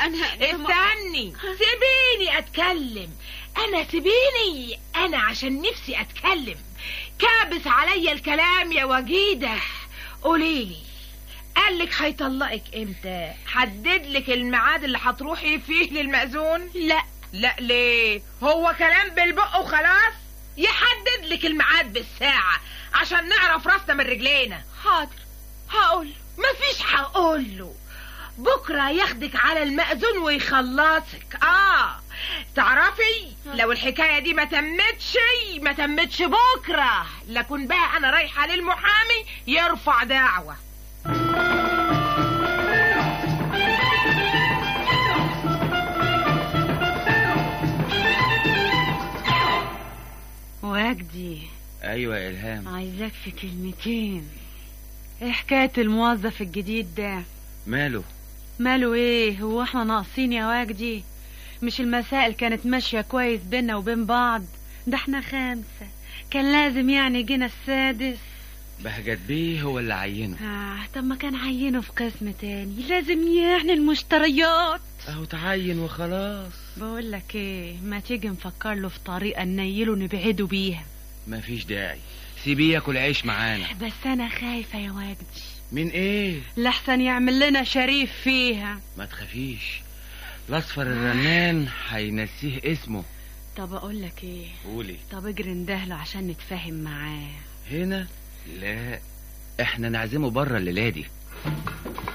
انا استني سيبيني اتكلم انا سيبيني انا عشان نفسي اتكلم كابس عليا الكلام يا وجيده قوليلي قالك هيطلقك امتى حدد لك الميعاد اللي هتروحي فيه للمأذون لا لا ليه هو كلام بالبق وخلاص يحدد لك الميعاد بالساعة عشان نعرف راسنا من رجلينا حاضر هقول مفيش هقوله بكرة ياخدك على المأذون ويخلصك اه تعرفي لو الحكاية دي ما تمتش ما تمتش بكرة لكن بقى انا رايحة للمحامي يرفع دعوة وجدي ايوه يا الهام عايزاك في كلمتين ايه حكاية الموظف الجديد ده ماله ماله ايه هو احنا ناقصين يا وجدي مش المسائل كانت ماشية كويس بينا وبين بعض ده احنا خامسة كان لازم يعني جينا السادس بهجت بيه هو اللي عينه آه طب ما كان عينه في قسم تاني لازم يعني المشتريات اهو تعين وخلاص بقول لك ايه ما تيجي نفكر له في طريقة ننيله نبعده بيها مفيش داعي سيبيه ياكل عيش معانا بس انا خايفة يا وجدي من ايه لحسن يعمل لنا شريف فيها ما تخافيش الاصفر الرنان هينسيه اسمه طب اقول لك ايه قولي طب اجري ندهله عشان نتفاهم معاه هنا لا احنا نعزمه بره الليله دي